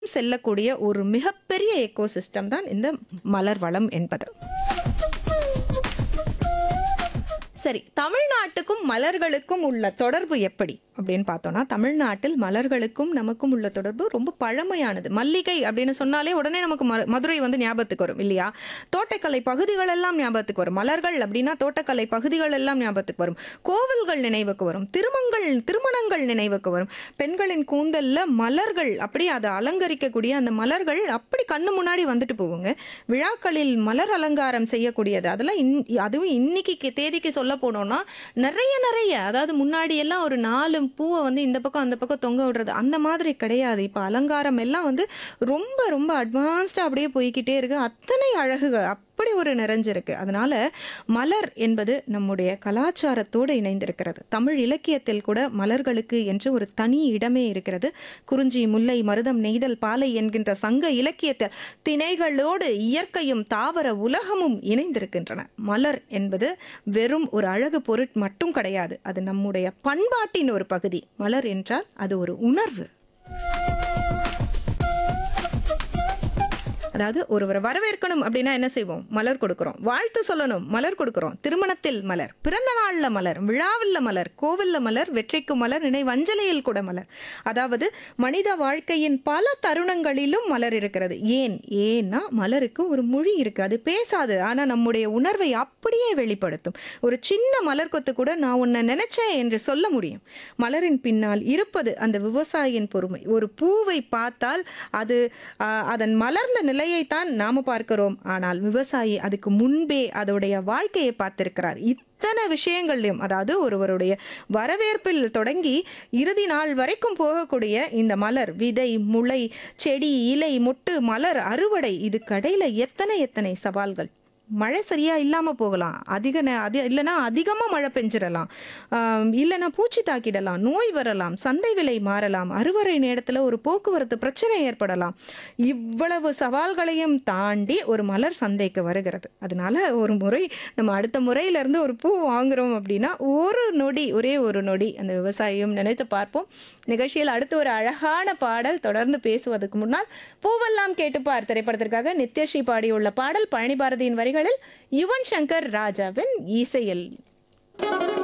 செல்லக்கூடிய ஒரு மிகப்பெரிய எக்கோசிஸ்டம் தான் இந்த மலர் வளம் என்பது சரி தமிழ்நாட்டுக்கும் மலர்களுக்கும் உள்ள தொடர்பு எப்படி அப்படின்னு பார்த்தோம்னா தமிழ்நாட்டில் மலர்களுக்கும் நமக்கும் உள்ள தொடர்பு ரொம்ப பழமையானது மல்லிகை அப்படின்னு சொன்னாலே உடனே நமக்கு ம- மதுரை வந்து ஞாபகத்துக்கு வரும் இல்லையா தோட்டக்கலை பகுதிகள் எல்லாம் ஞாபகத்துக்கு வரும் மலர்கள் அப்படின்னா தோட்டக்கலை பகுதிகள் எல்லாம் ஞாபகத்துக்கு வரும் கோவில்கள் நினைவுக்கு வரும் திருமங்கள் திருமணங்கள் நினைவுக்கு வரும் பெண்களின் கூந்தல்ல மலர்கள் அப்படி அதை அலங்கரிக்கக்கூடிய அந்த மலர்கள் அப்படி கண்ணு முன்னாடி வந்துட்டு போகுங்க விழாக்களில் மலர் அலங்காரம் செய்யக்கூடியது அதெல்லாம் இன் அதுவும் இன்னைக்கு கே- தேதிக்கு சொல்ல போனோம்னா நிறைய நிறைய அதாவது முன்னாடி எல்லாம் ஒரு நாலு பூவை வந்து இந்த பக்கம் அந்த பக்கம் தொங்க விடுறது அந்த மாதிரி கிடையாது இப்போ அலங்காரம் எல்லாம் வந்து ரொம்ப ரொம்ப அட்வான்ஸ்டாக அப்படியே போய்க்கிட்டே இருக்கு அத்தனை அழகுகள் அப்படி ஒரு நிறைஞ்சிருக்கு அதனால மலர் என்பது நம்முடைய கலாச்சாரத்தோடு இணைந்திருக்கிறது தமிழ் இலக்கியத்தில் கூட மலர்களுக்கு என்று ஒரு தனி இடமே இருக்கிறது குறிஞ்சி முல்லை மருதம் நெய்தல் பாலை என்கின்ற சங்க இலக்கியத்தில் திணைகளோடு இயற்கையும் தாவர உலகமும் இணைந்திருக்கின்றன மலர் என்பது வெறும் ஒரு அழகு பொருட் மட்டும் கிடையாது அது நம்முடைய பண்பாட்டின் ஒரு பகுதி மலர் என்றால் அது ஒரு உணர்வு அதாவது ஒருவரை வரவேற்கணும் அப்படின்னா என்ன செய்வோம் மலர் கொடுக்கிறோம் வாழ்த்து சொல்லணும் மலர் கொடுக்கிறோம் திருமணத்தில் மலர் பிறந்த நாள்ல மலர் விழாவில் மலர் கோவில்ல மலர் வெற்றிக்கு மலர் நினைவஞ்சலியில் கூட மலர் அதாவது மனித வாழ்க்கையின் பல தருணங்களிலும் மலர் இருக்கிறது ஏன் ஏன்னா மலருக்கு ஒரு மொழி இருக்கு அது பேசாது ஆனா நம்முடைய உணர்வை அப்படியே வெளிப்படுத்தும் ஒரு சின்ன மலர் கொத்து கூட நான் உன்னை நினைச்சேன் என்று சொல்ல முடியும் மலரின் பின்னால் இருப்பது அந்த விவசாயியின் பொறுமை ஒரு பூவை பார்த்தால் அது ஆ, அதன் மலர்ந்த நிலையைத்தான் நாம பார்க்கிறோம் ஆனால் விவசாயி அதுக்கு முன்பே அதோடைய வாழ்க்கையை பார்த்திருக்கிறார் இத்தனை விஷயங்கள்லையும் அதாவது ஒருவருடைய வரவேற்பில் தொடங்கி இறுதி நாள் வரைக்கும் போகக்கூடிய இந்த மலர் விதை முளை செடி இலை மொட்டு மலர் அறுவடை இது கடையில் எத்தனை எத்தனை சவால்கள் மழை சரியா இல்லாம போகலாம் அதிக நே- அது இல்லைன்னா அதிகமா மழை பெஞ்சிடலாம் ஆம், இல்லைன்னா பூச்சி தாக்கிடலாம் நோய் வரலாம் சந்தை விலை மாறலாம் அறுவடை நேரத்துல ஒரு போக்குவரத்து பிரச்சனை ஏற்படலாம் இவ்வளவு சவால்களையும் தாண்டி ஒரு மலர் சந்தைக்கு வருகிறது அதனால ஒரு முறை நம்ம அடுத்த முறையில இருந்து ஒரு பூ வாங்குறோம் அப்படின்னா ஒரு நொடி ஒரே ஒரு நொடி அந்த விவசாயியும் நினைச்சு பார்ப்போம் நிகழ்ச்சியில் அடுத்து ஒரு அழகான பாடல் தொடர்ந்து பேசுவதற்கு முன்னால் பூவெல்லாம் கேட்டுப்பார் திரைப்படத்திற்காக நித்யஸ்ரீ பாடியுள்ள பாடல் பழனி பாரதியின் வரிகளில் யுவன் சங்கர் ராஜாவின் இசையில்